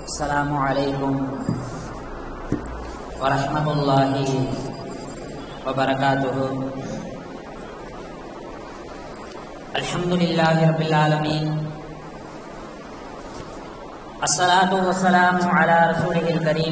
السلام عليكم ورحمة الله وبركاته الحمد لله رب العالمين الصلاة والسلام على رسوله الكريم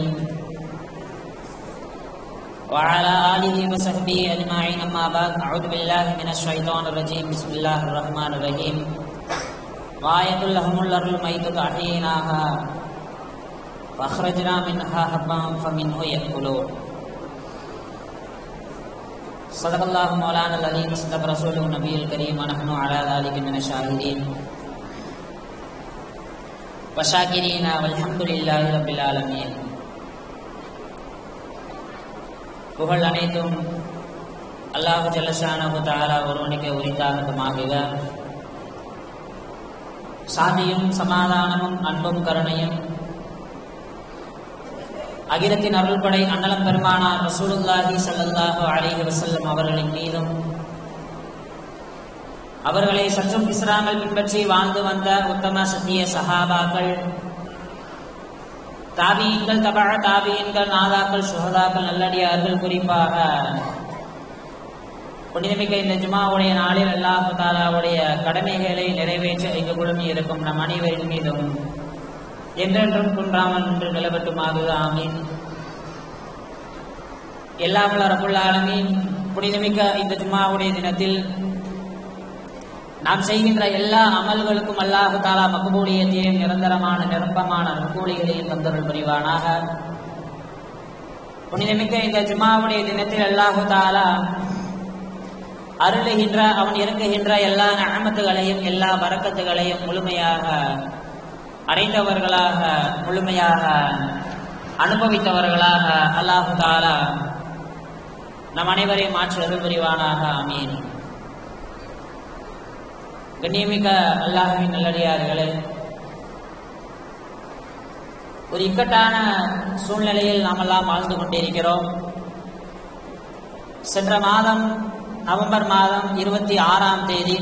وعلى آله وصحبه أجمعين أما بعد أعوذ بالله من الشيطان الرجيم بسم الله الرحمن الرحيم وآية لهم الأرض الميتة أحييناها فأخرجنا منها حبا فمنه يأكلون صدق الله مولانا العليم صدق رسوله النبي الكريم ونحن على ذلك من الشاهدين وشاكرين والحمد لله رب العالمين புகழ் அனைத்தும் அல்லாஹு ஜல்லஷானஹு தாலா ஒருவனுக்கு உரித்தாகட்டுமாகுக சாந்தியும் சமாதானமும் அன்பும் கருணையும் அகிலத்தின் அருள்படை அன்னலம் பெருமானார் ரசூலுல்லாஹி ஸல்லல்லாஹு அலைஹி வஸல்லம் அவர்களின் மீதும் அவர்களை சற்றும் பிசராமல் பின்பற்றி வாழ்ந்து வந்த உத்தம சத்திய சஹாபாக்கள் தாபியங்கள் தபா தாபியன்கள் நாதாக்கள் சுகதாக்கள் நல்லடியார்கள் குறிப்பாக புனிதமிக்க இந்த ஜுமாவுடைய நாளில் அல்லாஹு தாலாவுடைய கடமைகளை நிறைவேற்ற இங்கு குழுமி இருக்கும் நம் அனைவரின் மீதும் என்றென்றும் குன்றாமல் என்று நிலவட்டுமாக ஆமீன் எல்லாம் ரபுல் ஆலமீன் புனிதமிக்க இந்த ஜுமாவுடைய தினத்தில் நாம் செய்கின்ற எல்லா அமல்களுக்கும் அல்லாஹு தாலா மகபூலியத்தையும் நிரந்தரமான நிரப்பமான மகபூலிகளையும் தந்தருள் புரிவானாக புனிதமிக்க இந்த ஜுமாவுடைய தினத்தில் அல்லாஹு தாலா அருளுகின்ற அவன் இறங்குகின்ற எல்லா நகமத்துகளையும் எல்லா வரக்கத்துகளையும் முழுமையாக அடைந்தவர்களாக முழுமையாக அனுபவித்தவர்களாக அல்லாஹு தாலா நம் அனைவரையும் மாற்றி அருள் புரிவானாக அமீன் கண்ணியமிக்க அல்லாஹுவின் நல்லடியார்களே ஒரு இக்கட்டான சூழ்நிலையில் நாமெல்லாம் வாழ்ந்து கொண்டிருக்கிறோம் சென்ற மாதம் நவம்பர் மாதம் இருபத்தி ஆறாம் தேதி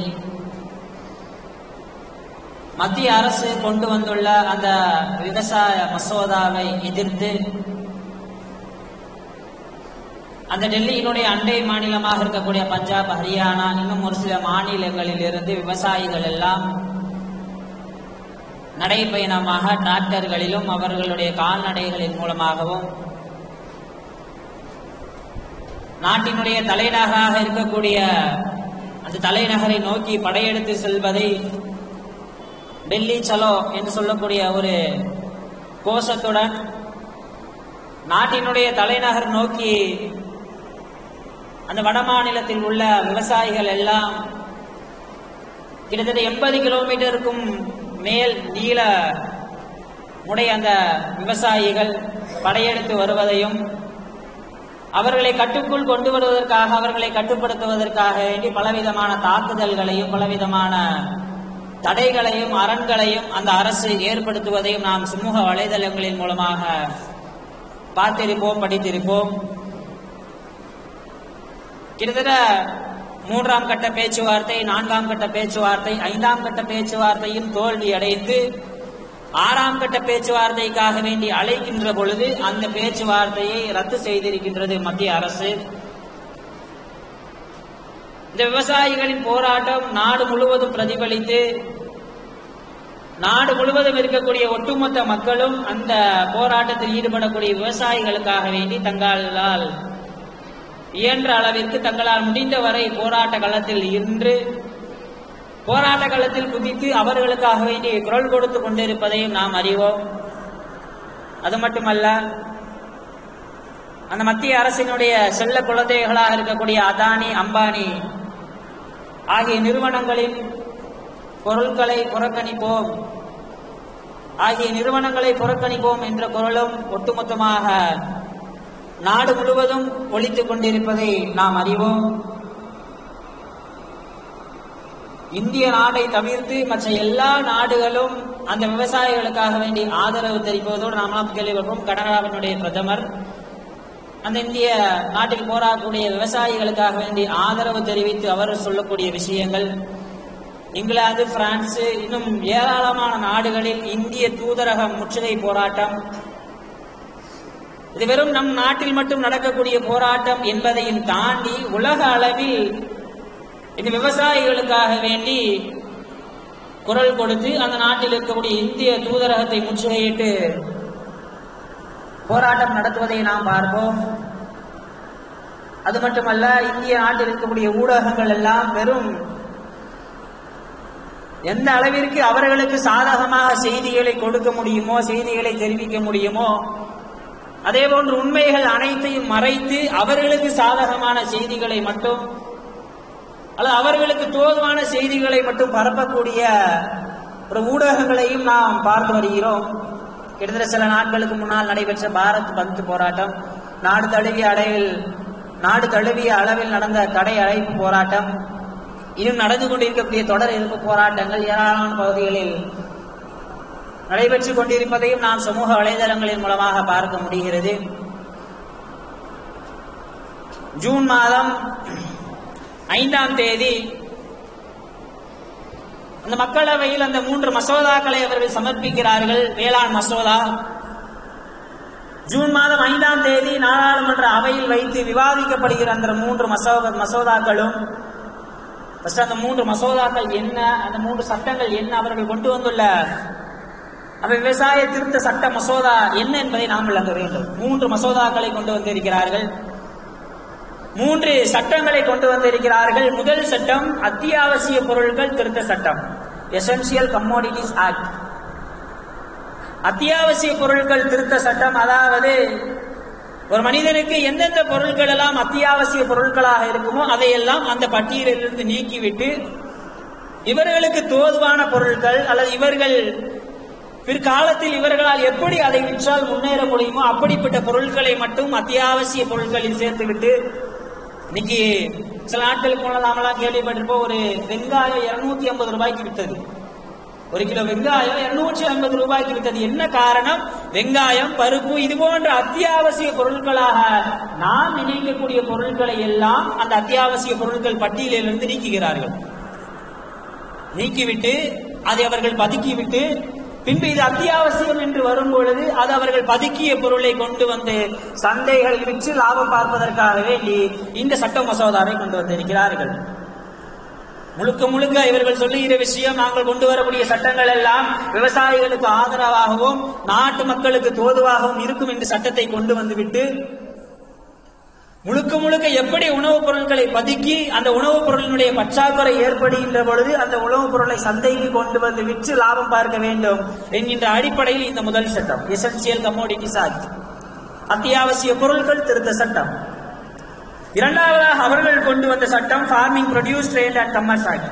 மத்திய அரசு கொண்டு வந்துள்ள அந்த விவசாய மசோதாவை எதிர்த்து அந்த டெல்லியினுடைய அண்டை மாநிலமாக இருக்கக்கூடிய பஞ்சாப் ஹரியானா இன்னும் ஒரு சில மாநிலங்களில் இருந்து விவசாயிகள் எல்லாம் நடைபயணமாக டிராக்டர்களிலும் அவர்களுடைய கால்நடைகளின் மூலமாகவும் நாட்டினுடைய தலைநகராக இருக்கக்கூடிய அந்த தலைநகரை நோக்கி படையெடுத்து செல்வதை டெல்லி சலோ என்று சொல்லக்கூடிய ஒரு கோஷத்துடன் நாட்டினுடைய தலைநகர் நோக்கி அந்த வட மாநிலத்தில் உள்ள விவசாயிகள் எல்லாம் கிட்டத்தட்ட எண்பது கிலோமீட்டருக்கும் மேல் நீள உடைய அந்த விவசாயிகள் படையெடுத்து வருவதையும் அவர்களை கட்டுக்குள் கொண்டு வருவதற்காக அவர்களை கட்டுப்படுத்துவதற்காக வேண்டி பலவிதமான தாக்குதல்களையும் பலவிதமான தடைகளையும் அரண்களையும் அந்த அரசு ஏற்படுத்துவதையும் நாம் சமூக வலைதளங்களின் மூலமாக பார்த்திருப்போம் படித்திருப்போம் கிட்டத்தட்ட மூன்றாம் கட்ட பேச்சுவார்த்தை நான்காம் கட்ட பேச்சுவார்த்தை ஐந்தாம் கட்ட பேச்சுவார்த்தையும் தோல்வி அடைந்து ஆறாம் கட்ட பேச்சுவார்த்தைக்காக வேண்டி அழைக்கின்ற பொழுது அந்த பேச்சுவார்த்தையை ரத்து செய்திருக்கின்றது மத்திய அரசு இந்த விவசாயிகளின் போராட்டம் நாடு முழுவதும் பிரதிபலித்து நாடு முழுவதும் இருக்கக்கூடிய ஒட்டுமொத்த மக்களும் அந்த போராட்டத்தில் ஈடுபடக்கூடிய விவசாயிகளுக்காக வேண்டி தங்களால் இயன்ற அளவிற்கு தங்களால் முடிந்தவரை போராட்ட களத்தில் இன்று போராட்ட களத்தில் குதித்து அவர்களுக்காக வேண்டி குரல் கொடுத்து கொண்டிருப்பதையும் நாம் அறிவோம் அது மட்டுமல்ல அந்த மத்திய அரசினுடைய செல்ல குழந்தைகளாக இருக்கக்கூடிய அதானி அம்பானி ஆகிய நிறுவனங்களின் பொருட்களை புறக்கணிப்போம் ஆகிய நிறுவனங்களை புறக்கணிப்போம் என்ற குரலும் ஒட்டுமொத்தமாக நாடு முழுவதும் ஒழித்துக் கொண்டிருப்பதை நாம் அறிவோம் இந்திய நாடை தவிர்த்து மற்ற எல்லா நாடுகளும் அந்த விவசாயிகளுக்காக வேண்டி ஆதரவு தெரிவிப்பதோடு நாமெல்லாம் கேள்விப்படுறோம் கனடாவினுடைய பிரதமர் அந்த இந்திய நாட்டில் போராடக்கூடிய விவசாயிகளுக்காக வேண்டி ஆதரவு தெரிவித்து அவர் சொல்லக்கூடிய விஷயங்கள் இங்கிலாந்து பிரான்ஸ் இன்னும் ஏராளமான நாடுகளில் இந்திய தூதரகம் முற்றுகை போராட்டம் இது வெறும் நம் நாட்டில் மட்டும் நடக்கக்கூடிய போராட்டம் என்பதையும் தாண்டி உலக அளவில் இந்த விவசாயிகளுக்காக வேண்டி குரல் கொடுத்து அந்த நாட்டில் இருக்கக்கூடிய இந்திய தூதரகத்தை முற்றுகையிட்டு போராட்டம் நடத்துவதை நாம் பார்ப்போம் அது மட்டுமல்ல இந்திய நாட்டில் இருக்கக்கூடிய ஊடகங்கள் எல்லாம் வெறும் எந்த அளவிற்கு அவர்களுக்கு சாதகமாக செய்திகளை கொடுக்க முடியுமோ செய்திகளை தெரிவிக்க முடியுமோ அதே போன்று உண்மைகள் அனைத்தையும் மறைத்து அவர்களுக்கு சாதகமான செய்திகளை மட்டும் அல்லது அவர்களுக்கு தோதுவான செய்திகளை மட்டும் பரப்பக்கூடிய ஒரு ஊடகங்களையும் நாம் பார்த்து வருகிறோம் கிட்டத்தட்ட சில நாட்களுக்கு முன்னால் நடைபெற்ற பாரத் பந்த் போராட்டம் நாடு தழுவிய அடைவில் நாடு தழுவிய அளவில் நடந்த தடை அழைப்பு போராட்டம் இன்னும் நடந்து கொண்டிருக்கக்கூடிய தொடர் எதிர்ப்பு போராட்டங்கள் ஏராளமான பகுதிகளில் நடைபெற்றுக் கொண்டிருப்பதையும் நாம் சமூக வலைதளங்களின் மூலமாக பார்க்க முடிகிறது ஜூன் மாதம் ஐந்தாம் தேதி அந்த மக்களவையில் அந்த மூன்று மசோதாக்களை அவர்கள் சமர்ப்பிக்கிறார்கள் வேளாண் மசோதா ஜூன் மாதம் ஐந்தாம் தேதி நாடாளுமன்ற அவையில் வைத்து விவாதிக்கப்படுகிற அந்த மூன்று மசோதா மசோதாக்களும் ஃபர்ஸ்ட் அந்த மூன்று மசோதாக்கள் என்ன அந்த மூன்று சட்டங்கள் என்ன அவர்கள் கொண்டு வந்துள்ள அந்த விவசாய திருத்த சட்ட மசோதா என்ன என்பதை நாம் விளங்க வேண்டும் மூன்று மசோதாக்களை கொண்டு வந்திருக்கிறார்கள் மூன்று சட்டங்களை கொண்டு வந்திருக்கிறார்கள் முதல் சட்டம் அத்தியாவசிய பொருட்கள் திருத்த சட்டம் எசென்சியல் கம்மோடிட்டிஸ் ஆக்ட் அத்தியாவசிய பொருட்கள் திருத்த சட்டம் அதாவது ஒரு மனிதனுக்கு எந்தெந்த பொருட்கள் எல்லாம் அத்தியாவசிய பொருட்களாக இருக்குமோ அதையெல்லாம் அந்த பட்டியலிலிருந்து நீக்கிவிட்டு இவர்களுக்கு தோதுவான பொருட்கள் அல்லது இவர்கள் பிற்காலத்தில் இவர்களால் எப்படி அதை விற்றால் முன்னேற முடியுமோ அப்படிப்பட்ட பொருட்களை மட்டும் அத்தியாவசிய பொருட்களில் சேர்த்துவிட்டு இன்னைக்கு சில நாட்களுக்கு முன்னால் நாமெல்லாம் கேள்விப்பட்டிருப்போம் ஒரு வெங்காயம் இருநூத்தி ஐம்பது ரூபாய்க்கு வித்தது ஒரு கிலோ வெங்காயம் இருநூற்றி ஐம்பது ரூபாய்க்கு வித்தது என்ன காரணம் வெங்காயம் பருப்பு இது போன்ற அத்தியாவசிய பொருட்களாக நாம் நினைக்கக்கூடிய பொருட்களை எல்லாம் அந்த அத்தியாவசிய பொருட்கள் பட்டியலிலிருந்து நீக்குகிறார்கள் நீக்கிவிட்டு அதை அவர்கள் பதுக்கிவிட்டு பின்பு இது அத்தியாவசியம் என்று வரும் பொழுது அது அவர்கள் பதுக்கிய பொருளை கொண்டு வந்து சந்தைகளில் விற்று லாபம் பார்ப்பதற்காக வேண்டி இந்த சட்ட மசோதாவை கொண்டு வந்திருக்கிறார்கள் முழுக்க முழுக்க இவர்கள் சொல்லுகிற விஷயம் நாங்கள் கொண்டு வரக்கூடிய சட்டங்கள் எல்லாம் விவசாயிகளுக்கு ஆதரவாகவும் நாட்டு மக்களுக்கு தோதுவாகவும் இருக்கும் என்று சட்டத்தை கொண்டு வந்துவிட்டு முழுக்க முழுக்க எப்படி உணவுப் பொருட்களை பதுக்கி அந்த உணவுப் பொருளினுடைய பற்றாக்குறை ஏற்படுகின்ற பொழுது அந்த உணவுப் பொருளை சந்தைக்கு கொண்டு வந்து விற்று லாபம் பார்க்க வேண்டும் என்கின்ற அடிப்படையில் இந்த முதல் சட்டம் எசென்சியல் கமோடிட்டிஸ் ஆக்ட் அத்தியாவசிய பொருட்கள் திருத்த சட்டம் இரண்டாவதாக அவர்கள் கொண்டு வந்த சட்டம் farming produce trade and commerce act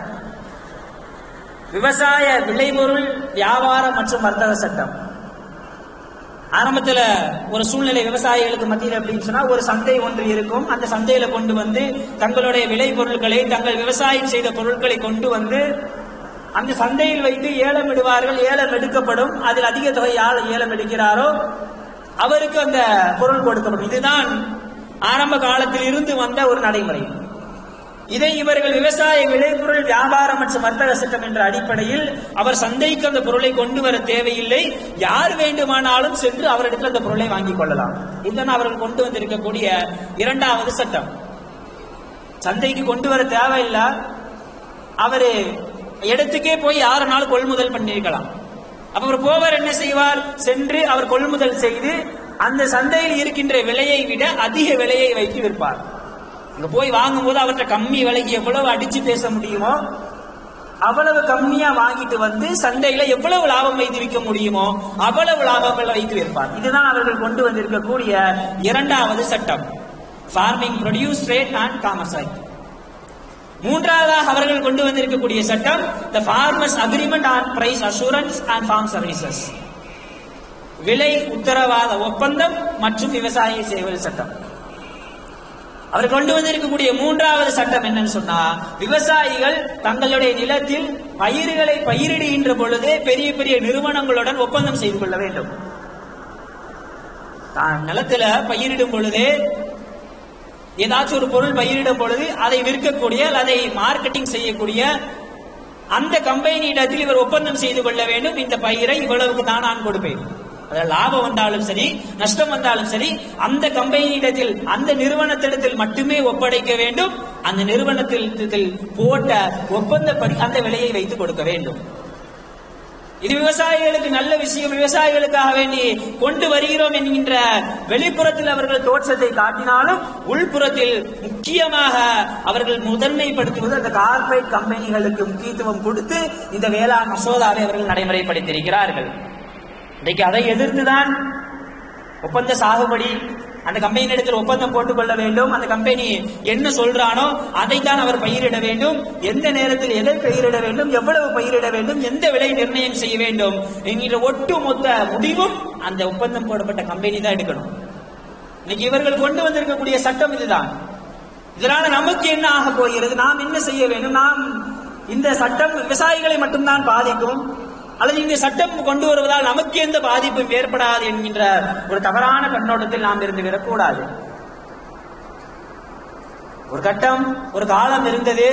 விவசாய விளைபொருள் வியாபார மற்றும் வர்த்தக சட்டம் ஆரம்பத்துல ஒரு சூழ்நிலை விவசாயிகளுக்கு மத்தியில் அப்படின்னு சொன்னா ஒரு சந்தை ஒன்று இருக்கும் அந்த சந்தையில கொண்டு வந்து தங்களுடைய விளை பொருட்களை தங்கள் விவசாயம் செய்த பொருட்களை கொண்டு வந்து அந்த சந்தையில் வைத்து ஏலம் விடுவார்கள் ஏலம் எடுக்கப்படும் அதில் அதிக தொகை யார் ஏலம் எடுக்கிறாரோ அவருக்கு அந்த பொருள் கொடுக்கப்படும் இதுதான் ஆரம்ப காலத்தில் இருந்து வந்த ஒரு நடைமுறை இதை இவர்கள் விவசாய விளைபொருள் வியாபாரம் மற்றும் வர்த்தக சட்டம் என்ற அடிப்படையில் அவர் சந்தைக்கு அந்த பொருளை கொண்டு வர தேவையில்லை யார் வேண்டுமானாலும் சென்று அவரிடத்தில் அந்த பொருளை வாங்கிக் கொள்ளலாம் இதுதான் அவர்கள் கொண்டு வந்திருக்கக்கூடிய இரண்டாவது சட்டம் சந்தைக்கு கொண்டு வர தேவையில்லை அவரு இடத்துக்கே போய் யாருனாலும் கொள்முதல் பண்ணிருக்கலாம் அப்ப அவர் போவர் என்ன செய்வார் சென்று அவர் கொள்முதல் செய்து அந்த சந்தையில் இருக்கின்ற விலையை விட அதிக விலையை வைத்து விற்பார் அங்க போய் வாங்கும்போது அவற்றை கம்மி விலைக்கு எவ்வளவு அடிச்சு பேச முடியுமோ அவ்வளவு கம்மியா வாங்கிட்டு வந்து சந்தையில எவ்வளவு லாபம் வைத்து விற்க முடியுமோ அவ்வளவு லாபங்கள் வைத்து விற்பார் இதுதான் அவர்கள் கொண்டு வந்திருக்கக்கூடிய இரண்டாவது சட்டம் farming produce rate and commerce act மூன்றாவதாக அவர்கள் கொண்டு வந்திருக்கக்கூடிய சட்டம் the farmers agreement on price assurance and farm services விலை உத்தரவாத ஒப்பந்தம் மற்றும் விவசாய சேவை சட்டம் அவர் கொண்டு வந்திருக்கக்கூடிய மூன்றாவது சட்டம் என்னன்னு சொன்னா விவசாயிகள் தங்களுடைய நிலத்தில் பயிர்களை பயிரிடுகின்ற பொழுதே பெரிய பெரிய நிறுவனங்களுடன் ஒப்பந்தம் செய்து கொள்ள வேண்டும் தான் நிலத்துல பயிரிடும் பொழுதே ஏதாச்சும் ஒரு பொருள் பயிரிடும் பொழுது அதை விற்கக்கூடிய அதை மார்க்கெட்டிங் செய்யக்கூடிய அந்த கம்பெனியிடத்தில் இவர் ஒப்பந்தம் செய்து கொள்ள வேண்டும் இந்த பயிரை இவ்வளவுக்கு தான் நான் கொடுப்பேன் அதில் லாபம் வந்தாலும் சரி நஷ்டம் வந்தாலும் சரி அந்த கம்பெனியிடத்தில் அந்த நிறுவனத்திடத்தில் மட்டுமே ஒப்படைக்க வேண்டும் அந்த நிறுவனத்தில் போட்ட ஒப்பந்தப்படி அந்த விலையை வைத்து கொடுக்க வேண்டும் இது விவசாயிகளுக்கு நல்ல விஷயம் விவசாயிகளுக்காக வேண்டி கொண்டு வருகிறோம் என்கின்ற வெளிப்புறத்தில் அவர்கள் தோற்றத்தை காட்டினாலும் உள்புறத்தில் முக்கியமாக அவர்கள் முதன்மைப்படுத்துவது அந்த கார்பரேட் கம்பெனிகளுக்கு முக்கியத்துவம் கொடுத்து இந்த வேளாண் மசோதாவை அவர்கள் நடைமுறைப்படுத்தியிருக்கிறார்கள் இன்றைக்கு அதை எதிர்த்துதான் ஒப்பந்த சாகுபடி அந்த கம்பெனி இடத்தில் ஒப்பந்தம் போட்டுக் கொள்ள வேண்டும் அந்த கம்பெனி என்ன சொல்றானோ அதைத்தான் அவர் பயிரிட வேண்டும் எந்த நேரத்தில் எதை பயிரிட வேண்டும் எவ்வளவு பயிரிட வேண்டும் எந்த விலை நிர்ணயம் செய்ய வேண்டும் என்கிற ஒட்டுமொத்த முடிவும் அந்த ஒப்பந்தம் போடப்பட்ட கம்பெனி தான் எடுக்கணும் இன்னைக்கு இவர்கள் கொண்டு வந்திருக்கக்கூடிய சட்டம் இதுதான் இதனால நமக்கு என்ன ஆக போகிறது நாம் என்ன செய்ய வேண்டும் நாம் இந்த சட்டம் விவசாயிகளை மட்டும்தான் பாதிக்கும் அல்லது இந்த சட்டம் கொண்டு வருவதால் நமக்கு எந்த பாதிப்பும் ஏற்படாது என்கின்ற ஒரு தவறான கண்ணோட்டத்தில் நாம் இருந்து விடக்கூடாது ஒரு கட்டம் ஒரு காலம் இருந்தது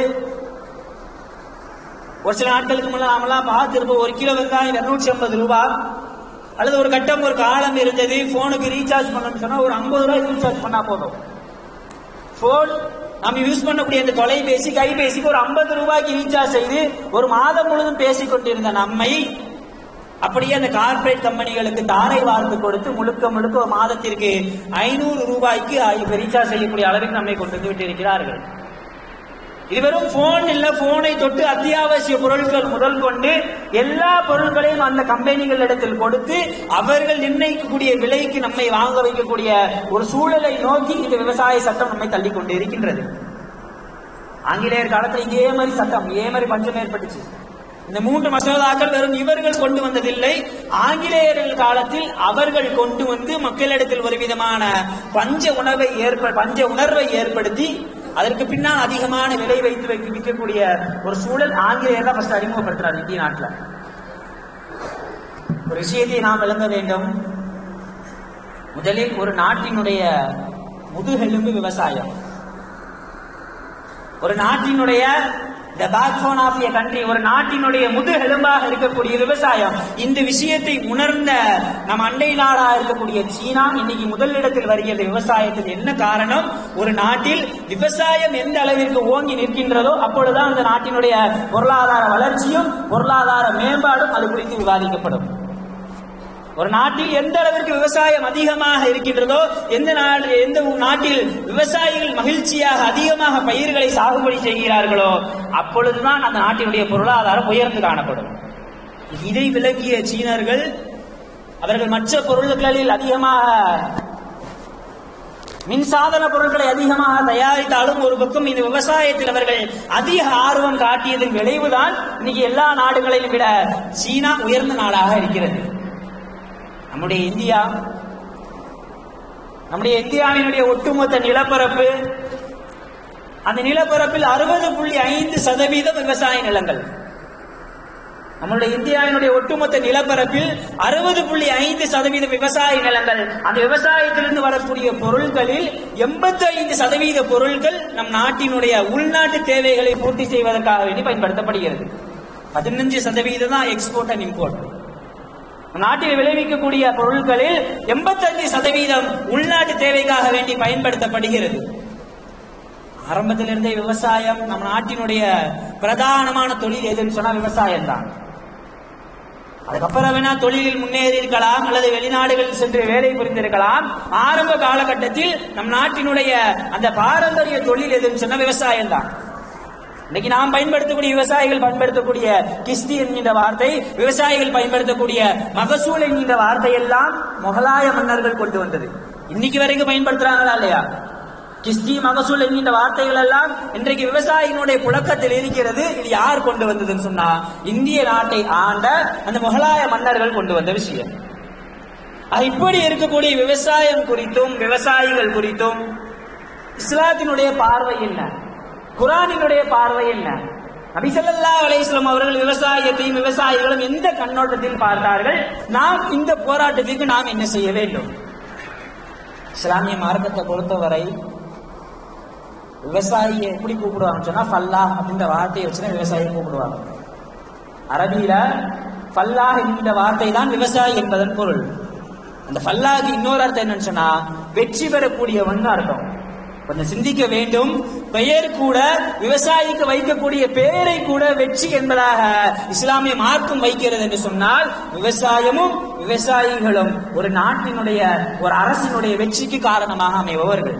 ஒரு சில நாட்களுக்கு முன்னாடி நாமெல்லாம் பார்த்திருப்போம் ஒரு கிலோ வெங்காயம் இருநூற்றி ஐம்பது ரூபாய் அல்லது ஒரு கட்டம் ஒரு காலம் இருந்தது போனுக்கு ரீசார்ஜ் பண்ணணும்னு சொன்னா ஒரு ஐம்பது ரூபாய் ரீசார்ஜ் பண்ணா போதும் போன் நம்ம யூஸ் பண்ணக்கூடிய இந்த தொலைபேசி கைபேசிக்கு ஒரு ஐம்பது ரூபாய்க்கு ரீசார்ஜ் செய்து ஒரு மாதம் முழுதும் பேசிக் கொண்டிருந்த நம்மை அப்படியே அந்த கார்ப்பரேட் கம்பெனிகளுக்கு தாரை வார்த்து கொடுத்து முழுக்க முழுக்க ஒரு மாதத்திற்கு ஐநூறு ரூபாய்க்கு இப்ப ரீசார்ஜ் செய்யக்கூடிய அளவுக்கு நம்மை கொண்டு வந்து விட்டிருக்கிறார்கள் இது வெறும் போன் இல்ல போனை தொட்டு அத்தியாவசிய பொருட்கள் முதல் கொண்டு எல்லா பொருட்களையும் அந்த கம்பெனிகள் இடத்தில் கொடுத்து அவர்கள் நிர்ணயிக்கக்கூடிய விலைக்கு நம்மை வாங்க வைக்கக்கூடிய ஒரு சூழலை நோக்கி இந்த விவசாய சட்டம் நம்மை தள்ளி கொண்டு இருக்கின்றது ஆங்கிலேயர் காலத்துல இதே மாதிரி சட்டம் இதே மாதிரி பஞ்சம் ஏற்பட்டுச்சு இந்த மூன்று மசோதாக்கள் வெறும் இவர்கள் கொண்டு வந்ததில்லை ஆங்கிலேயர்கள் காலத்தில் அவர்கள் கொண்டு வந்து மக்களிடத்தில் ஒரு விதமான பஞ்ச உணவை ஏற்ப பஞ்ச உணர்வை ஏற்படுத்தி அதற்கு பின்னால் அதிகமான விலை வைத்து வைத்து விற்கக்கூடிய ஒரு சூழல் ஆங்கிலேயர் தான் ஃபர்ஸ்ட் அறிமுகப்படுத்துறாரு இந்திய நாட்டில் ஒரு விஷயத்தை நாம் விளங்க வேண்டும் முதலில் ஒரு நாட்டினுடைய முதுகெலும்பு விவசாயம் ஒரு நாட்டினுடைய the backbone of a country ஒரு நாட்டினுடைய முதுகெலும்பாக இருக்கக்கூடிய விவசாயம் இந்த விஷயத்தை உணர்ந்த நம் அண்டை நாடா இருக்கக்கூடிய சீனா இன்னைக்கு முதலிடத்தில் வருகிறது விவசாயத்தில் என்ன காரணம் ஒரு நாட்டில் விவசாயம் எந்த அளவிற்கு ஓங்கி நிற்கின்றதோ அப்பொழுதுதான் அந்த நாட்டினுடைய பொருளாதார வளர்ச்சியும் பொருளாதார மேம்பாடும் அது குறித்து விவாதிக்கப்படும் ஒரு நாட்டில் எந்த அளவிற்கு விவசாயம் அதிகமாக இருக்கின்றதோ எந்த நாடு எந்த நாட்டில் விவசாயிகள் மகிழ்ச்சியாக அதிகமாக பயிர்களை சாகுபடி செய்கிறார்களோ அப்பொழுதுதான் அந்த நாட்டினுடைய பொருளாதாரம் உயர்ந்து காணப்படும் இதை விளக்கிய சீனர்கள் அவர்கள் மற்ற பொருள்களில் அதிகமாக மின்சாதன பொருட்களை அதிகமாக தயாரித்தாலும் ஒரு பக்கம் இந்த விவசாயத்தில் அவர்கள் அதிக ஆர்வம் காட்டியதன் விளைவுதான் இன்னைக்கு எல்லா நாடுகளையும் விட சீனா உயர்ந்த நாடாக இருக்கிறது நம்முடைய இந்தியா நம்முடைய இந்தியாவினுடைய ஒட்டுமொத்த நிலப்பரப்பு அந்த நிலப்பரப்பில் அறுபது புள்ளி ஐந்து சதவீதம் விவசாய நிலங்கள் நம்மளுடைய இந்தியாவினுடைய ஒட்டுமொத்த நிலப்பரப்பில் அறுபது புள்ளி ஐந்து சதவீத விவசாய நிலங்கள் அந்த விவசாயத்திலிருந்து வரக்கூடிய பொருட்களில் எண்பத்தி ஐந்து சதவீத பொருட்கள் நம் நாட்டினுடைய உள்நாட்டு தேவைகளை பூர்த்தி செய்வதற்காக வேண்டி பயன்படுத்தப்படுகிறது பதினஞ்சு சதவீதம் தான் எக்ஸ்போர்ட் அண்ட் இம்போர்ட் நாட்டில் விளைவிக்கக்கூடிய பொருட்களில் எண்பத்தஞ்சு சதவீதம் உள்நாட்டு தேவைக்காக வேண்டி பயன்படுத்தப்படுகிறது ஆரம்பத்திலிருந்தே விவசாயம் நம் நாட்டினுடைய பிரதானமான தொழில் எதுன்னு சொன்னா விவசாயம் தான் அதுக்கப்புறம் வேணா தொழிலில் முன்னேறி இருக்கலாம் அல்லது வெளிநாடுகளில் சென்று வேலை புரிந்திருக்கலாம் ஆரம்ப காலகட்டத்தில் நம் நாட்டினுடைய அந்த பாரம்பரிய தொழில் எதுன்னு சொன்னா விவசாயம் தான் இன்னைக்கு நாம் பயன்படுத்தக்கூடிய விவசாயிகள் பயன்படுத்தக்கூடிய கிஸ்தி என்கின்ற வார்த்தை விவசாயிகள் பயன்படுத்தக்கூடிய மகசூல் என்கின்ற வார்த்தை எல்லாம் முகலாய மன்னர்கள் கொண்டு வந்தது இன்னைக்கு வரைக்கும் பயன்படுத்துறாங்களா இல்லையா கிஸ்தி மகசூல் என்கின்ற வார்த்தைகள் எல்லாம் இன்றைக்கு விவசாயிகளுடைய புழக்கத்தில் இருக்கிறது இது யார் கொண்டு வந்ததுன்னு சொன்னா இந்திய நாட்டை ஆண்ட அந்த முகலாய மன்னர்கள் கொண்டு வந்த விஷயம் இப்படி இருக்கக்கூடிய விவசாயம் குறித்தும் விவசாயிகள் குறித்தும் இஸ்லாத்தினுடைய பார்வை என்ன குரானினுடைய பார்வை என்ன நபிசல்லா அலைஸ்லம் அவர்கள் விவசாயத்தையும் விவசாயிகளும் எந்த கண்ணோட்டத்தில் பார்த்தார்கள் நாம் இந்த போராட்டத்திற்கு நாம் என்ன செய்ய வேண்டும் இஸ்லாமிய மார்க்கத்தை பொறுத்தவரை விவசாயியை எப்படி கூப்பிடுவாங்க சொன்னா ஃபல்லா அப்படின்ற வார்த்தையை வச்சுதான் விவசாயியை கூப்பிடுவாங்க அரபியில ஃபல்லாஹ் என்கிற வார்த்தை தான் விவசாயி என்பதன் பொருள் அந்த ஃபல்லாஹ்க்கு இன்னொரு அர்த்தம் என்னன்னு சொன்னா வெற்றி பெறக்கூடியவன் அர்த்தம் கொஞ்சம் சிந்திக்க வேண்டும் பெயர் கூட விவசாயிக்கு வைக்கக்கூடிய பெயரை கூட வெற்றி என்பதாக இஸ்லாமிய மார்க்கம் வைக்கிறது என்று சொன்னால் விவசாயமும் விவசாயிகளும் ஒரு நாட்டினுடைய ஒரு அரசினுடைய வெற்றிக்கு காரணமாக அமைபவர்கள்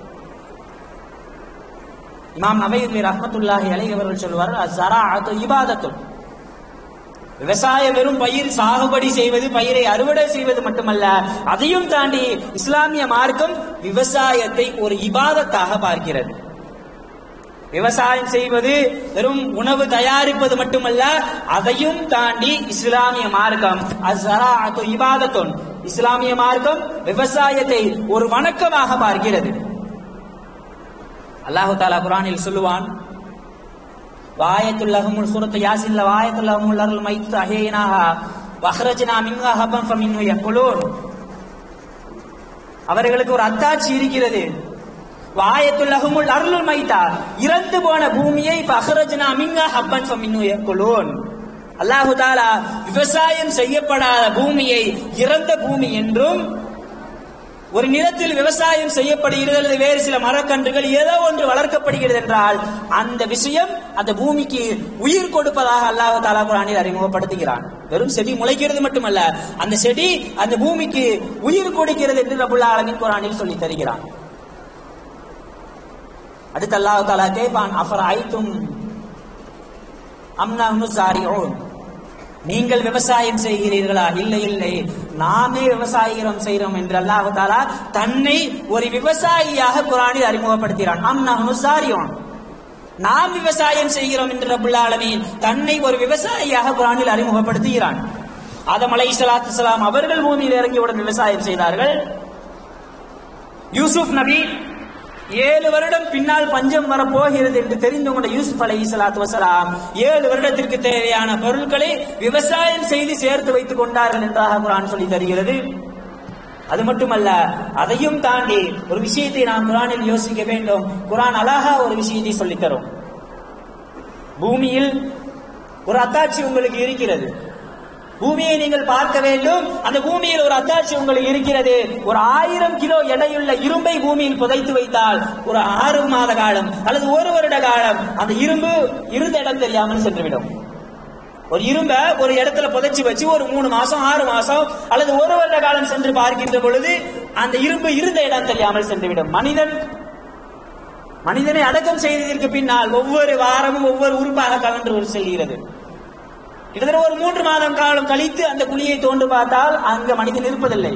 இமாம் நபீர் ரஹ்மத்துல்லாஹி அலைஹி அவர்கள் சொல்வார்கள் அஸ்ஸராஅத்து இபாதத்துன் விவசாயம் வெறும் பயிர் சாகுபடி செய்வது பயிரை அறுவடை செய்வது மட்டுமல்ல அதையும் தாண்டி இஸ்லாமிய மார்க்கம் விவசாயத்தை ஒரு இபாதத்தாக பார்க்கிறது விவசாயம் செய்வது வெறும் உணவு தயாரிப்பது மட்டுமல்ல அதையும் தாண்டி இஸ்லாமிய மார்க்கம் அஸ்ஸராஅத்து இபாதத்துன் இஸ்லாமிய மார்க்கம் விவசாயத்தை ஒரு வணக்கமாக பார்க்கிறது அல்லாஹு தாலா குரானில் சொல்லுவான் வாயத்துல்லஹுமுல் சூரத்து யாசின்ல வாயத்துல்லஹுமுல் அருள் மைத்து அஹேனாஹா வஹ்ரஜ்னா மின்ஹா ஹப்பன் ஃபமின்ஹு யக்குலூன் அவர்களுக்கு ஒரு அத்தாட்சி இருக்கிறது வாயத்துல்லஹுமுல் அருள் மைத்தா இறந்து போன பூமியை பஹ்ரஜ்னா மின்ஹா ஹப்பன் ஃபமின்ஹு யக்குலூன் அல்லாஹு தாலா விவசாயம் செய்யப்படாத பூமியை இறந்த பூமி என்றும் ஒரு நிலத்தில் விவசாயம் செய்யப்படுகிறது அல்லது வேறு சில மரக்கன்றுகள் ஏதோ ஒன்று வளர்க்கப்படுகிறது என்றால் அந்த விஷயம் அந்த பூமிக்கு உயிர் கொடுப்பதாக அல்லாஹ் தாலா குரானில் அறிமுகப்படுத்துகிறான் வெறும் செடி முளைக்கிறது மட்டுமல்ல அந்த செடி அந்த பூமிக்கு உயிர் கொடுக்கிறது என்று ரபுல் ஆலமின் குரானில் சொல்லி தருகிறான் அடுத்து அல்லாஹ் தாலா கேட்பான் அஃபர் ஐத்தும் அம்னா சாரியோன் நீங்கள் விவசாயம் செய்கிறீர்களா இல்லை இல்லை நாமே விவசாயம் செய்கிறோம் என்று அல்லாஹு தாலா தன்னை ஒரு விவசாயியாக குரானில் அறிமுகப்படுத்துகிறான் அம் நஹ்னு சாரியோன் நாம் விவசாயம் செய்கிறோம் என்று ரபுல் ஆலமீன் தன்னை ஒரு விவசாயியாக குரானில் அறிமுகப்படுத்துகிறான் ஆதம் அலை சலாத்து அவர்கள் பூமியில் இறங்கியவுடன் விவசாயம் செய்தார்கள் யூசுப் நபி ஏழு வருடம் பின்னால் பஞ்சம் வரப்போகிறது என்று தெரிந்து கொண்ட யூசுப் அலை சலாத்து வசலாம் ஏழு வருடத்திற்கு தேவையான பொருட்களை விவசாயம் செய்து சேர்த்து வைத்துக் கொண்டார்கள் என்றாக குரான் சொல்லி தருகிறது அது மட்டுமல்ல அதையும் தாண்டி ஒரு விஷயத்தை நாம் குரானில் யோசிக்க வேண்டும் குரான் அழகா ஒரு விஷயத்தை சொல்லித் தரும் பூமியில் ஒரு அத்தாட்சி உங்களுக்கு இருக்கிறது பூமியை நீங்கள் பார்க்க வேண்டும் அந்த பூமியில் ஒரு அத்தாட்சி உங்களுக்கு இருக்கிறது ஒரு ஆயிரம் கிலோ எடையுள்ள இரும்பை பூமியில் புதைத்து வைத்தால் ஒரு ஆறு மாத காலம் அல்லது ஒரு வருட காலம் அந்த இரும்பு இருந்த இடம் தெரியாமல் சென்றுவிடும் ஒரு இரும்ப ஒரு இடத்துல புதைச்சு வச்சு ஒரு மூணு மாசம் ஆறு மாசம் அல்லது ஒரு வருட காலம் சென்று பார்க்கின்ற பொழுது அந்த இரும்பு இருந்த இடம் தெரியாமல் சென்றுவிடும் மனிதன் மனிதனை அடக்கம் செய்ததற்கு பின்னால் ஒவ்வொரு வாரமும் ஒவ்வொரு உறுப்பாக கலன்று செல்கிறது கிட்டத்தட்ட ஒரு மூன்று மாதம் காலம் கழித்து அந்த குழியை தோண்டு பார்த்தால் அங்க மனிதன் இருப்பதில்லை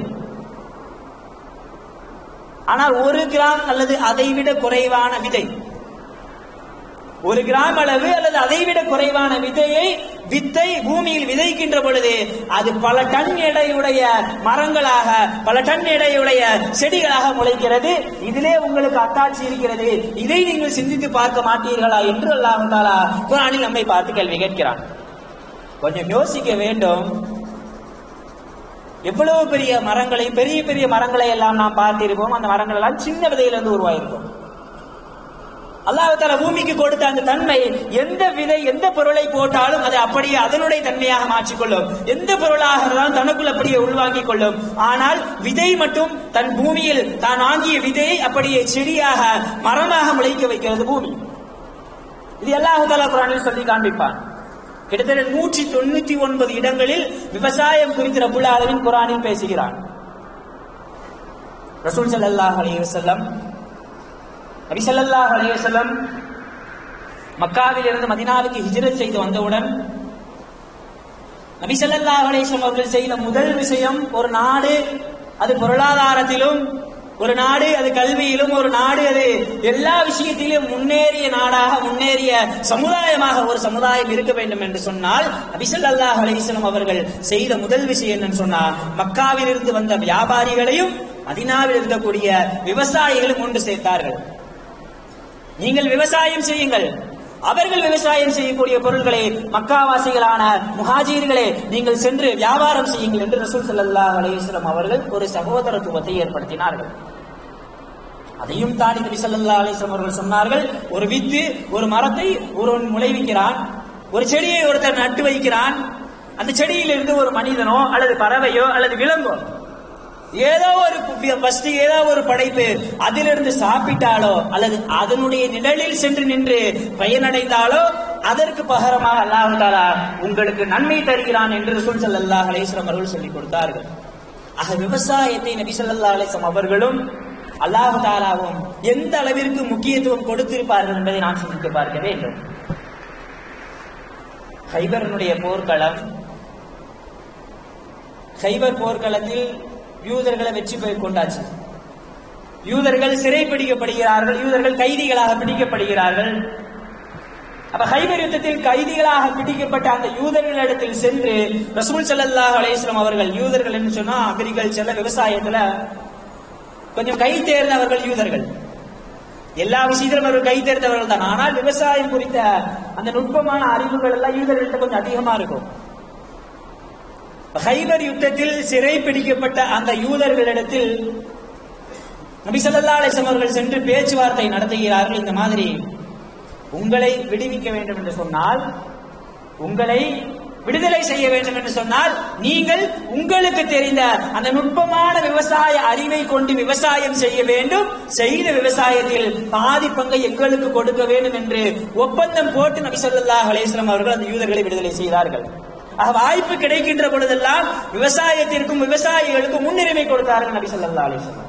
ஆனால் ஒரு கிராம் அல்லது அதைவிட குறைவான விதை ஒரு கிராம் அளவு அல்லது அதைவிட குறைவான விதையை வித்தை பூமியில் விதைக்கின்ற பொழுது அது பல டன் எடையுடைய மரங்களாக பல டன் எடையுடைய செடிகளாக முளைக்கிறது இதிலே உங்களுக்கு அத்தாட்சி இருக்கிறது இதை நீங்கள் சிந்தித்து பார்க்க மாட்டீர்களா என்று அல்லாஹ் தாலா குரானில் நம்மை பார்த்து கேள்வி கேட்கிறான் கொஞ்சம் யோசிக்க வேண்டும் எவ்வளவு பெரிய மரங்களை பெரிய பெரிய மரங்களை எல்லாம் நாம் பார்த்திருப்போம் அந்த மரங்கள் எல்லாம் சின்ன விதையிலிருந்து உருவாயிருக்கும் அல்லாஹால பூமிக்கு கொடுத்த அந்த தன்மை எந்த விதை எந்த பொருளை போட்டாலும் அதை அப்படியே அதனுடைய தன்மையாக மாற்றிக்கொள்ளும் எந்த பொருளாக இருந்தாலும் தனக்குள் அப்படியே உள்வாங்கிக் கொள்ளும் ஆனால் விதை மட்டும் தன் பூமியில் தான் வாங்கிய விதையை அப்படியே செடியாக மரமாக முளைக்க வைக்கிறது பூமி இது அல்லாஹால குரானில் சொல்லி காண்பிப்பான் கிட்டத்தட்ட நூற்றி தொண்ணூத்தி ஒன்பது இடங்களில் விவசாயம் குறித்து ரபுல் ஆலமின் குரானில் பேசுகிறான் ரசூல் ஸல்லல்லாஹு அலைஹி வஸல்லம் நபி ஸல்லல்லாஹு அலைஹி வஸல்லம் மக்காவில் இருந்து மதீனாவுக்கு ஹிஜ்ரத் செய்து வந்தவுடன் நபி ஸல்லல்லாஹு அலைஹி வஸல்லம் அவர்கள் செய்த முதல் விஷயம் ஒரு நாடு அது பொருளாதாரத்திலும் ஒரு நாடு அது கல்வியிலும் ஒரு நாடு அது எல்லா விஷயத்திலும் முன்னேறிய நாடாக முன்னேறிய சமுதாயமாக ஒரு சமுதாயம் இருக்க வேண்டும் என்று சொன்னால் நபிசல்லாஹ் அலிஸ்லாம் அவர்கள் செய்த முதல் விஷயம் என்னன்னு சொன்னா மக்காவில் இருந்து வந்த வியாபாரிகளையும் மதினாவில் இருக்கக்கூடிய விவசாயிகளும் ஒன்று சேர்த்தார்கள் நீங்கள் விவசாயம் செய்யுங்கள் அவர்கள் விவசாயம் செய்யக்கூடிய பொருட்களை மக்காவாசிகளான முஹாஜீர்களே நீங்கள் சென்று வியாபாரம் செய்யுங்கள் என்று ரசூல் ஸல்லல்லாஹு அலைஹி வஸல்லம் அவர்கள் ஒரு சகோதரத்துவத்தை ஏற்படுத்தினார்கள் அதையும் தாண்டி நபி ஸல்லல்லாஹு அலைஹி வஸல்லம் அவர்கள் சொன்னார்கள் ஒரு வித்து ஒரு மரத்தை ஒருவன் முளைவிக்கிறான் ஒரு செடியை ஒருத்தர் நட்டு வைக்கிறான் அந்த செடியிலிருந்து ஒரு மனிதனோ அல்லது பறவையோ அல்லது விலங்கோ ஏதோ ஒரு பு- வஸ்து ஏதோ ஒரு படைப்பு அதிலிருந்து சாப்பிட்டாலோ அல்லது அதனுடைய நிழலில் சென்று நின்று பயனடைந்தாலோ அதற்கு பகரமாக அல்லாஹ் தாலா உங்களுக்கு நன்மை தருகிறான் என்று ரசூல் ஸல்லல்லாஹு அலைஹி வஸல்லம் அவர்கள் சொல்லிக் கொடுத்தார்கள் ஆக விவசாயத்தை நபி ஸல்லல்லாஹு அலைஹி வஸல்லம் அவர்களும் அல்லாஹ் தாலாவும் எந்த அளவிற்கு முக்கியத்துவம் கொடுத்திருப்பார்கள் என்பதை நாம் சிந்தித்து பார்க்க வேண்டும் ஹைபரனுடைய போர்க்களம் ஹைபர் போர்க்களத்தில் யூதர்களை வெற்றி பெற் கொண்டாச்சு யூதர்கள் சிறை பிடிக்கப்படுகிறார்கள் யூதர்கள் கைதிகளாக பிடிக்கப்படுகிறார்கள் அப்ப ஹைபர் யுத்தத்தில் கைதிகளாக பிடிக்கப்பட்ட அந்த யூதர்களிடத்தில் சென்று ரசூல் ஸல்லல்லாஹு அலைஹி வஸல்லம் அவர்கள் யூதர்கள் என்று சொன்னா அக்ரிகல்ச்சர்ல விவசாயத்துல கொஞ்சம் கை தேர்ந்தவர்கள் யூதர்கள் எல்லா விஷயத்திலும் அவர்கள் கை தேர்ந்தவர்கள் தான் ஆனால் விவசாயம் குறித்த அந்த நுட்பமான அறிவுகள் எல்லாம் யூதர்கள்ட்ட கொஞ்சம் அதிகமா இருக்கும் ஹைபர் யுத்தத்தில் சிறை பிடிக்கப்பட்ட அந்த யூதர்களிடத்தில் நபி ஸல்லல்லாஹு அலைஹி வஸல்லம் அவர்கள் சென்று பேச்சுவார்த்தை நடத்துகிறார்கள் இந்த மாதிரி உங்களை விடுவிக்க வேண்டும் என்று சொன்னால் உங்களை விடுதலை செய்ய வேண்டும் என்று சொன்னால் நீங்கள் உங்களுக்கு தெரிந்த அந்த நுட்பமான விவசாய அறிவை கொண்டு விவசாயம் செய்ய வேண்டும் செய்த விவசாயத்தில் பாதி பங்கை எங்களுக்கு கொடுக்க வேண்டும் என்று ஒப்பந்தம் போட்டு நபி ஸல்லல்லாஹு அலைஹி வஸல்லம் அவர்கள் அந்த யூதர்களை விடுதலை செய்தார்கள் ஆக வாய்ப்பு கிடைக்கின்ற பொழுதெல்லாம் விவசாயத்திற்கும் விவசாயிகளுக்கும் முன்னுரிமை கொடுத்தார்கள் நபி ஸல்லல்லாஹு அலைஹி வஸல்லம்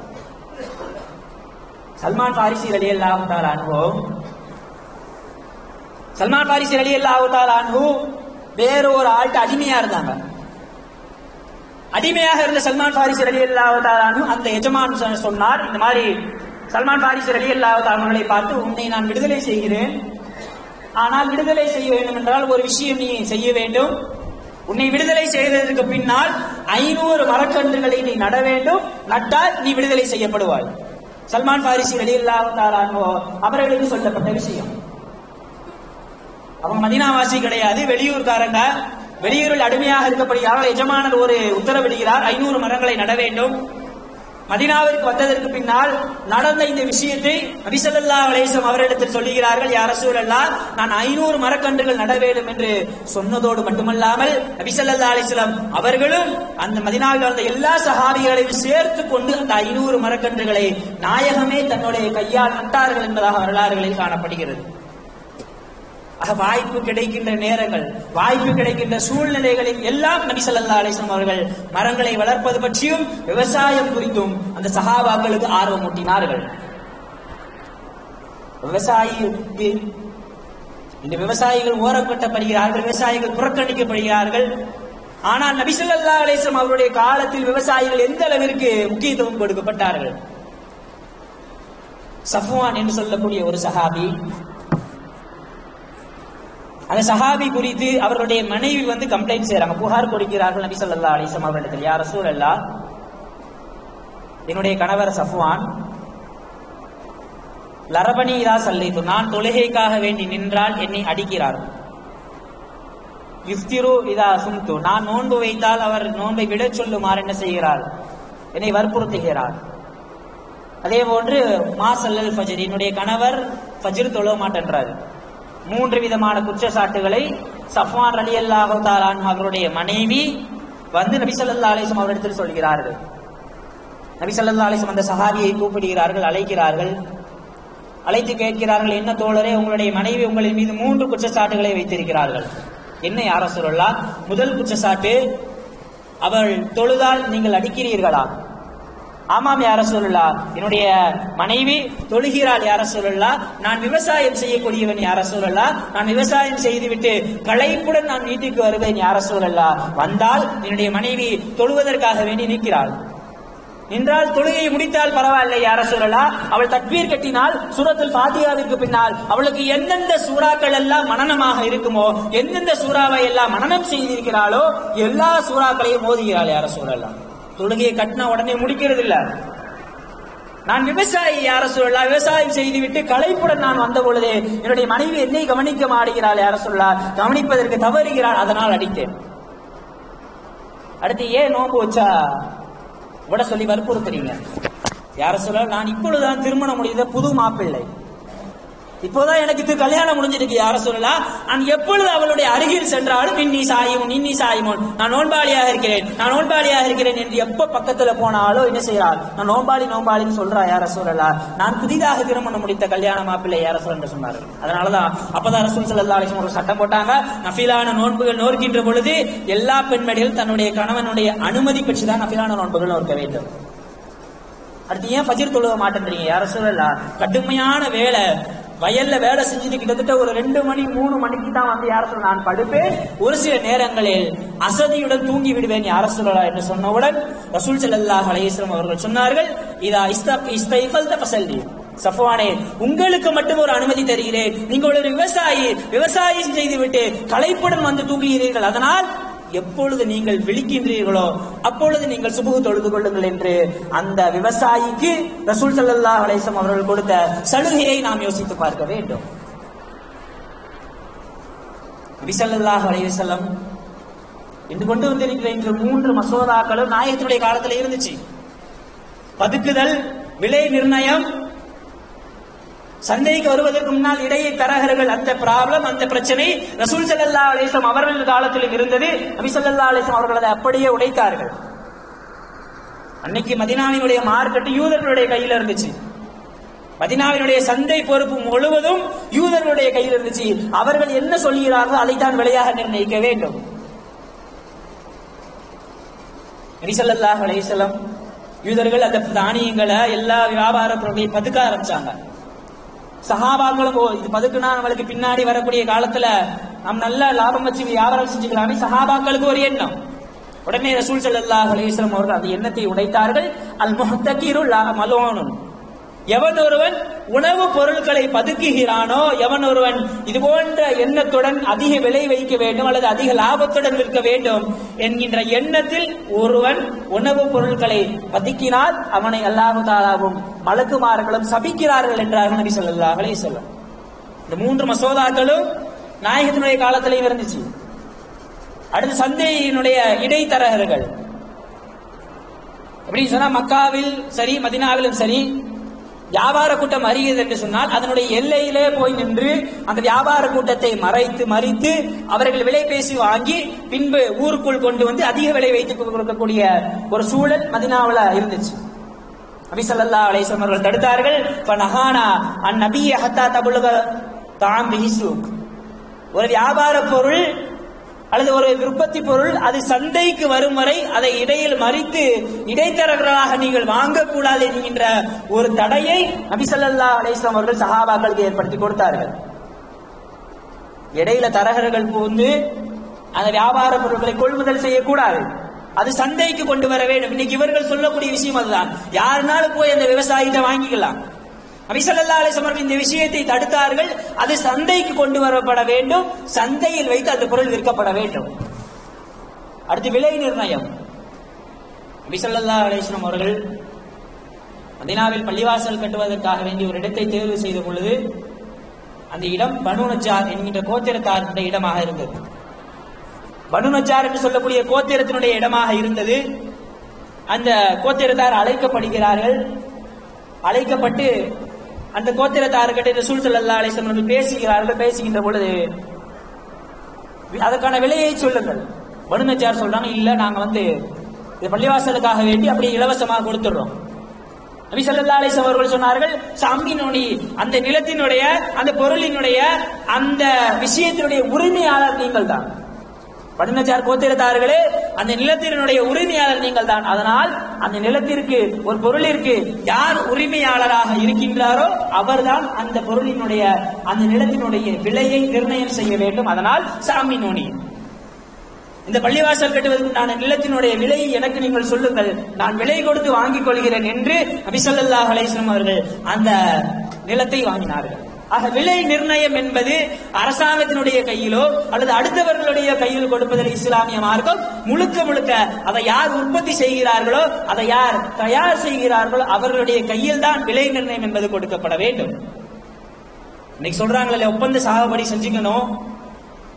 சல்மான் பாரிசி ரலியல்லாஹு தஆலா அனுபவம் சல்மான் பாரிசி ரலியல்லாஹு தஆலா அன்ஹு வேற ஒரு ஆள்கிட்ட அடிமையா இருந்தாங்க அடிமையாக இருந்த சல்மான் பாரிசி ரலியல்லாஹு தஆலா அன்ஹு அந்த எஜமான் சொ- சொன்னார் இந்த மாதிரி சல்மான் பாரிசி ரலியல்லாஹு தஆலா அவர்களை பார்த்து உன்னை நான் விடுதலை செய்கிறேன் ஆனால் விடுதலை செய்ய வேண்டும் என்றால் ஒரு விஷயம் நீ செய்ய வேண்டும் உன்னை விடுதலை செய்ததற்கு பின்னால் ஐநூறு மரக்கன்றுகளை நீ நட வேண்டும் நட்டால் நீ விடுதலை செய்யப்படுவாய் சல்மான் பாரிசி ரலியல்லாஹு தஆலா அன்ஹு அவர்களுக்கு சொல்லப்பட்ட விஷயம் அவங்க மதினாவாசி கிடையாது வெளியூர்காரங்க வெளியூரில் அடிமையாக இருக்கப்படுகிறார்கள் எஜமானர் ஒரு உத்தரவிடுகிறார் ஐநூறு மரங்களை நட வேண்டும் மதினாவிற்கு வந்ததற்கு பின்னால் நடந்த இந்த விஷயத்தை நபிசல்லா அலேசம் அவரிடத்தில் சொல்லுகிறார்கள் யார் ரசூலல்லாஹ் நான் ஐநூறு மரக்கன்றுகள் நட வேண்டும் என்று சொன்னதோடு மட்டுமல்லாமல் நபிசல்லா அலிஸ்லாம் அவர்களும் அந்த மதினாவில் வந்த எல்லா சஹாபிகளையும் சேர்த்து கொண்டு அந்த ஐநூறு மரக்கன்றுகளை நாயகமே தன்னுடைய கையால் நட்டார்கள் என்பதாக வரலாறுகளில் காணப்படுகிறது ஆக வாய்ப்பு கிடைக்கின்ற நேரங்கள் வாய்ப்பு கிடைக்கின்ற சூழ்நிலைகளில் எல்லாம் நபி ஸல்லல்லாஹு அலைஹி வஸல்லம் அவர்கள் மரங்களை வளர்ப்பது பற்றியும் விவசாயம் குறித்தும் அந்த சஹாபாக்களுக்கு ஆர்வம் ஊட்டினார்கள் விவசாயிக்கு இந்த விவசாயிகள் ஓரக்கட்டப்படுகிறார்கள் விவசாயிகள் புறக்கணிக்கப்படுகிறார்கள் ஆனால் நபி ஸல்லல்லாஹு அலைஹி வஸல்லம் அவருடைய காலத்தில் விவசாயிகள் எந்த அளவிற்கு முக்கியத்துவம் கொடுக்கப்பட்டார்கள் சஃப்வான் என்று சொல்லக்கூடிய ஒரு சஹாபி அந்த சஹாபி குறித்து அவர்களுடைய மனைவி வந்து கம்ப்ளைண்ட் செய்றாங்க புகார் கொடுக்கிறார்கள் நபி ஸல்லல்லாஹு அலைஹி வஸல்லம் அவர்களிடத்தில் யார் ரசூலல்லாஹ் என்னுடைய கணவர் சஃப்வான் லரபனி இதா சல்லைத்து நான் தொழுகைக்காக வேண்டி நின்றால் என்னை அடிக்கிறார் யுஃப்திரு இதா சும்து நான் நோன்பு வைத்தால் அவர் நோன்பை விடச் சொல்லுமாறு என்ன செய்கிறார் என்னை வற்புறுத்துகிறார் அதே போன்று மா சல்லல் ஃபஜர் என்னுடைய கணவர் ஃபஜ்ர் தொழ மாட்டேன்றார் மூன்று விதமான குற்றச்சாட்டுகளை சஃப்வான் அலி அல்லாஹு தாலான் அவருடைய மனைவி வந்து நபி ஸல்லல்லாஹு அலைஹி வஸல்லம் அவரிடத்தில் சொல்கிறார்கள் நபி ஸல்லல்லாஹு அலைஹி வஸல்லம் அந்த சஹாபியை கூப்பிடுகிறார்கள் அழைக்கிறார்கள் அழைத்து கேட்கிறார்கள் என்ன தோழரே உங்களுடைய மனைவி உங்களின் மீது மூன்று குற்றச்சாட்டுகளை வைத்திருக்கிறார்கள் என்ன யார சொல்லலாம் முதல் குற்றச்சாட்டு அவள் தொழுதால் நீங்கள் அடிக்கிறீர்களா ஆமாம் யார சொல்லலா என்னுடைய மனைவி தொழுகிறாள் யார சொல்லலா நான் விவசாயம் செய்யக்கூடியவன் யார சொல்லலா நான் விவசாயம் செய்துவிட்டு களைப்புடன் நான் வீட்டுக்கு வருவேன் யார சொல்லலா வந்தால் என்னுடைய மனைவி தொழுவதற்காக வேண்டி நிற்கிறாள் நின்றால் தொழுகையை முடித்தால் பரவாயில்லை யார சொல்லலா அவள் தக்பீர் கட்டினால் சூரத்துல் ஃபாத்தியாவிற்கு பின்னால் அவளுக்கு எந்தெந்த சூறாக்கள் எல்லாம் மனனமாக இருக்குமோ எந்தெந்த சூறாவை எல்லாம் மனனம் செய்திருக்கிறாளோ எல்லா சூறாக்களையும் மோதுகிறாள் யார சொல்லலாம் தொழுகையை கட்டினா உடனே முடிக்கிறது இல்ல நான் விவசாயி யார சொல்லலாம் விவசாயம் செய்துவிட்டு களைப்புடன் நான் வந்த பொழுதே என்னுடைய மனைவி என்னை கவனிக்க மாடுகிறாள் யார சொல்லலாம் கவனிப்பதற்கு தவறுகிறாள் அதனால் அடித்தேன் அடுத்து ஏன் நோன்பு வச்சா விட சொல்லி வற்புறுத்துறீங்க யார சொல்ல நான் இப்பொழுதுதான் திருமணம் முடிந்த புது மாப்பிள்ளை இப்போதான் எனக்கு இது கல்யாணம் முடிஞ்சிருக்கு யார சொல்லலாம் நான் எப்பொழுது அவளுடைய அருகில் சென்றாலும் இன்னி சாயும் இன்னி சாயுமோன் நான் நோன்பாளியாக இருக்கிறேன் நான் நோன்பாளியாக இருக்கிறேன் என்று எப்ப பக்கத்துல போனாலோ என்ன செய்யறாள் நான் நோன்பாளி நோன்பாளின்னு சொல்றா யார சொல்லலாம் நான் புதிதாக திருமணம் முடித்த கல்யாண மாப்பிள்ளை யார சொல்ல என்று சொன்னார்கள் அதனாலதான் அப்பதான் ரசூல் சல்லா அலிஸ்லாம் ஒரு சட்டம் போட்டாங்க நஃபிலான நோன்புகள் நோக்கின்ற பொழுது எல்லா பெண்மணிகளும் தன்னுடைய கணவனுடைய அனுமதி பெற்றுதான் நஃபிலான நோன்புகள் நோக்க வேண்டும் அடுத்து ஏன் ஃபஜ்ர் தொழுக மாட்டேன்றீங்க யார சொல்லலாம் கடுமையான வேலை வயல்ல வேலை செஞ்சுட்டு கிட்டத்தட்ட ஒரு ரெண்டு மணி மூணு மணிக்கு தான் வந்து யார சொல்ல நான் படுப்பேன் ஒரு சில நேரங்களில் அசதியுடன் தூங்கி விடுவேன் யார சொல்லலாம் என்று சொன்னவுடன் ரசூல் ஸல்லல்லாஹு அலைஹி வஸல்லம் அவர்கள் சொன்னார்கள் இதா இஸ்தா இஸ்தைஃபல் தஃபசல்லி சஃப்வானே உங்களுக்கு மட்டும் ஒரு அனுமதி தருகிறேன் நீங்கள் ஒரு விவசாயி விவசாயம் செய்துவிட்டு களைப்புடன் வந்து தூங்குகிறீர்கள் அதனால் எப்பொழுது நீங்கள் விழிக்கின்றீர்களோ அப்பொழுது நீங்கள் சுபுகு தொழுது கொள்ளுங்கள் என்று அந்த விவசாயிக்கு ரசூல் ஸல்லல்லாஹு அலைஹி வஸல்லம் அவர்கள் கொடுத்த சலுகையை நாம் யோசித்து பார்க்க வேண்டும் நபி ஸல்லல்லாஹு அலைஹி வஸல்லம் இன்று கொண்டு வந்திருக்கிற இன்று மூன்று மசோதாக்களும் நாயகத்தினுடைய காலத்துல இருந்துச்சு பதுக்குதல் விலை நிர்ணயம் சந்தைக்கு வருவதற்கு முன்னால் இடையே தரகர்கள் அந்த ப்ராப்ளம் அந்த பிரச்சனை ரசூல் சல்லா அலிஸ்லாம் அவர்கள் காலத்திலும் இருந்தது நபி சல்லா அலிஸ்லாம் அவர்கள் அதை அப்படியே உடைத்தார்கள் அன்னைக்கு மதினாவினுடைய மார்க்கெட் யூதர்களுடைய கையில இருந்துச்சு மதினாவினுடைய சந்தை பொறுப்பு முழுவதும் யூதர்களுடைய கையில் இருந்துச்சு அவர்கள் என்ன சொல்கிறார்களோ அதைத்தான் விலையாக நிர்ணயிக்க வேண்டும் நபிசல்லாஹ் அலையம் யூதர்கள் அந்த தானியங்களை எல்லா வியாபார பொருட்களையும் பதுக்க ஆரம்பிச்சாங்க சஹாபாக்களும் ஓ இது பதுக்குனா நம்மளுக்கு பின்னாடி வரக்கூடிய காலத்துல நாம் நல்ல லாபம் வச்சு வியாபாரம் செஞ்சுக்கலாமே சஹாபாக்களுக்கு ஒரு எண்ணம் உடனே ரசூல் ஸல்லல்லாஹு அலைஹி வஸல்லம் அவர்கள் அந்த எண்ணத்தை உடைத்தார்கள் அல் முஹ்தகிரு லா மலோனுன் எவன் ஒருவன் உணவுப் பொருட்களை பதுக்குகிறானோ எவன் ஒருவன் இது போன்ற எண்ணத்துடன் அதிக விலை வைக்க வேண்டும் அல்லது அதிக லாபத்துடன் விற்க வேண்டும் என்கின்ற எண்ணத்தில் ஒருவன் உணவுப் பொருட்களை பதுக்கினால் அவனை அல்லாஹு தாலாவும் மலக்குமார்களும் சபிக்கிறார்கள் என்றார்கள் நபி ஸல்லல்லாஹு அலைஹி வஸல்லம் இந்த மூன்று மசோதாக்களும் நாயகத்தினுடைய காலத்திலேயும் இருந்துச்சு அடுத்து சந்தையினுடைய இடைத்தரகர்கள் அப்படின்னு சொன்னா மக்காவில் சரி மதினாவிலும் சரி வியாபார கூட்டம் அறிகிறது என்று சொன்னால் அதனுடைய எல்லையிலே போய் நின்று அந்த வியாபார கூட்டத்தை மறைத்து மறித்து அவர்கள் விலை பேசி வாங்கி பின்பு ஊருக்குள் கொண்டு வந்து அதிக விலை வைத்து கொடுக்கக்கூடிய ஒரு சூழல் மதினாவில் இருந்துச்சு நபி ஸல்லல்லாஹு அலைஹி வஸல்லம் அவர்கள் தடுத்தார்கள் ஃபனஹானா அன் நபிய ஹத்தா தபுலுக தாம் பிஹி சூக் ஒரு வியாபார பொருள் அல்லது ஒரு உற்பத்தி பொருள் அது சந்தைக்கு வரும் வரை அதை இடையில் மறித்து இடைத்தரகர்களாக நீங்கள் வாங்கக்கூடாது என்கின்ற ஒரு தடையை நபி ஸல்லல்லாஹு அலைஹி வஸல்லம் அவர்கள் சஹாபாக்களுக்கு ஏற்படுத்தி கொடுத்தார்கள் இடையில தரகர்கள் புகுந்து அந்த வியாபார பொருட்களை கொள்முதல் செய்யக்கூடாது அது சந்தைக்கு கொண்டு வர வேண்டும் இன்னைக்கு இவர்கள் சொல்லக்கூடிய விஷயம் அதுதான் யாருனாலும் போய் அந்த விவசாயிகிட்ட வாங்கிக்கலாம் நபிசல்லா அலிஸ்லாம் இந்த விஷயத்தை தடுத்தார்கள் அது சந்தைக்கு கொண்டு வரப்பட வேண்டும் சந்தையில் வைத்து அந்த பொருள் விற்கப்பட வேண்டும் அடுத்து விலை நிர்ணயம் நபிசல்லா அலிஸ்லாம் அவர்கள் மதினாவில் பள்ளிவாசல் கட்டுவதற்காக வேண்டி ஒரு இடத்தை தேர்வு செய்த பொழுது அந்த இடம் பனு நஜார் என்கின்ற கோத்திரத்தாருடைய இடமாக இருந்தது பனு நஜார் என்று சொல்லக்கூடிய கோத்திரத்தினுடைய இடமாக இருந்தது அந்த கோத்திரத்தார் அழைக்கப்படுகிறார்கள் அழைக்கப்பட்டு அந்த கோத்திரத்தார்கிட்ட ரசூல் ஸல்லல்லாஹு அலைஹி வஸல்லம் பேசுகிறார்கள் பேசுகின்ற பொழுது அதற்கான விலையை சொல்லுங்கள் பனு நஜார் சொல்றாங்க இல்ல நாங்க வந்து இது பள்ளிவாசலுக்காக வேண்டி அப்படியே இலவசமாக கொடுத்துடுறோம் நபி ஸல்லல்லாஹு அலைஹி வஸல்லம் அவர்கள் சொன்னார்கள் சாம்பினோனி அந்த நிலத்தினுடைய அந்த பொருளினுடைய அந்த விஷயத்தினுடைய உரிமையாளர் நீங்கள் தான் பதினஞ்சார் கோத்திரத்தார்களே அந்த நிலத்தினுடைய உரிமையாளர் நீங்கள் தான் அதனால் அந்த நிலத்திற்கு ஒரு பொருளிற்கு யார் உரிமையாளராக இருக்கின்றாரோ அவர்தான் அந்த பொருளினுடைய அந்த நிலத்தினுடைய விலையை நிர்ணயம் செய்ய வேண்டும் அதனால் சாமி நோனி இந்த பள்ளிவாசல் கட்டுவதற்குண்டான நிலத்தினுடைய விலையை எனக்கு நீங்கள் சொல்லுங்கள் நான் விலை கொடுத்து வாங்கிக் கொள்கிறேன் என்று நபிசல்லாஹ் அலைஸ்லம் அவர்கள் அந்த நிலத்தை வாங்கினார்கள் ஆக விலை நிர்ணயம் என்பது அரசாங்கத்தினுடைய கையிலோ அல்லது அடுத்தவர்களுடைய கையில் கொடுப்பதில் இஸ்லாமிய மார்க்கம் முழுக்க முழுக்க அதை யார் உற்பத்தி செய்கிறார்களோ அதை யார் தயார் செய்கிறார்களோ அவர்களுடைய கையில் தான் விலை நிர்ணயம் என்பது கொடுக்கப்பட வேண்டும் இன்னைக்கு சொல்றாங்களே ஒப்பந்த சாகுபடி செஞ்சுக்கணும்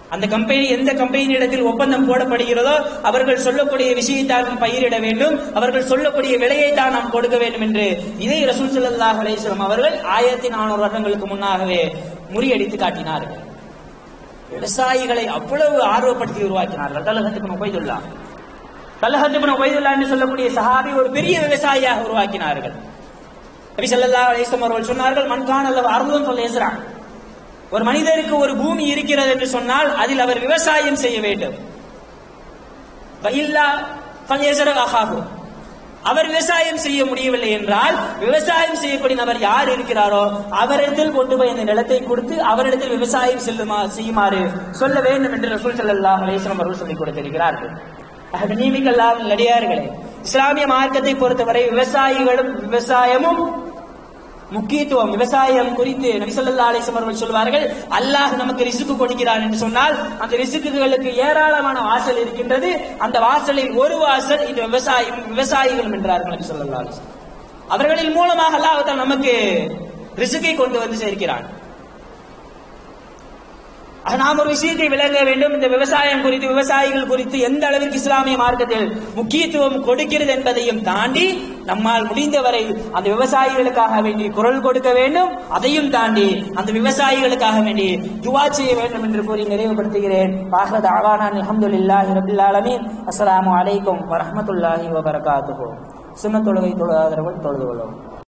அந்த கம்பெனி எந்த கம்பெனி இடத்தில் ஒப்பந்தம் போடப்படுகிறதோ அவர்கள் சொல்லக்கூடிய விஷயத்தை நாம் பயிரிட வேண்டும் அவர்கள் சொல்லக்கூடிய விலையை தான் நாம் கொடுக்க வேண்டும் என்று இதை ரசூல் ஸல்லல்லாஹு அலைஹி வஸல்லம் அவர்கள் ஆயிரத்தி நானூறு வருடங்களுக்கு முன்னாகவே முறியடித்து காட்டினார்கள் விவசாயிகளை அவ்வளவு ஆர்வப்படுத்தி உருவாக்கினார்கள் தலகத்துக்கு உபைதுல்லா தலகத்துக்கு உபைதுல்லா என்று சொல்லக்கூடிய சஹாபி ஒரு பெரிய விவசாயியாக உருவாக்கினார்கள் நபி ஸல்லல்லாஹு அலைஹி வஸல்லம் அவர்கள் சொன்னார்கள் மன்கான அல்லது அருளும் சொல்ல ஒரு மனிதருக்கு ஒரு பூமி இருக்கிறது என்று சொன்னால் அதில் அவர் விவசாயம் செய்ய வேண்டும் இல்லா ஃபல்யஸ்ரஹாஹு. அவர் விவசாயம் செய்ய முடியவில்லை என்றால் விவசாயம் செய்யக்கூடிய நபர் யார் இருக்கிறாரோ அவரிடத்தில் கொண்டு போய் அந்த நிலத்தை கொடுத்து அவரிடத்தில் விவசாயம் செல்லுமா செய்யுமாறு சொல்ல வேண்டும் என்று ரசூல் ஸல்லல்லாஹு அலைஹி வஸல்லம் அவர்கள் சொல்லிக் கொடுத்திருக்கிறார்கள் ஆக நீமிக்கல்லாம் நடிகார்களே இஸ்லாமிய மார்க்கத்தை பொறுத்தவரை விவசாயிகளும் விவசாயமும் முக்கியத்துவம் விவசாயம் குறித்து நபி ஸல்லல்லாஹு அலைஹி வஸல்லம் அவர்கள் சொல்வார்கள் அல்லாஹ் நமக்கு ரிசுக்கு கொடுக்கிறான் என்று சொன்னால் அந்த ரிசுக்குகளுக்கு ஏராளமான வாசல் இருக்கின்றது அந்த வாசலில் ஒரு வாசல் இந்த விவசாயி விவசாயிகளும் என்றார்கள் நபி ஸல்லல்லாஹு அலைஹி வஸல்லம் அவர்களின் மூலமாக அல்லாஹ் தான் நமக்கு ரிசுக்கை கொண்டு வந்து சேர்க்கிறான் ஆக நாம் ஒரு விஷயத்தை விளங்க வேண்டும் இந்த விவசாயம் குறித்து விவசாயிகள் குறித்து எந்த அளவிற்கு இஸ்லாமிய மார்க்கத்தில் முக்கியத்துவம் கொடுக்கிறது என்பதையும் தாண்டி நம்மால் முடிந்தவரை அந்த விவசாயிகளுக்காக வேண்டி குரல் கொடுக்க வேண்டும் அதையும் தாண்டி அந்த விவசாயிகளுக்காக வேண்டி துவா செய்ய வேண்டும் என்று கூறி நிறைவுபடுத்துகிறேன் பாஹத் ஆவானான் அல்ஹம்துலில்லாஹி ரபில் ஆலமீன் அஸ்ஸலாமு அலைக்கும் வரஹ்மத்துல்லாஹி வபரகாத்துஹு சுன்னத் தொழுகை தொழுதாதவர்கள் தொழுது கொள்ளும்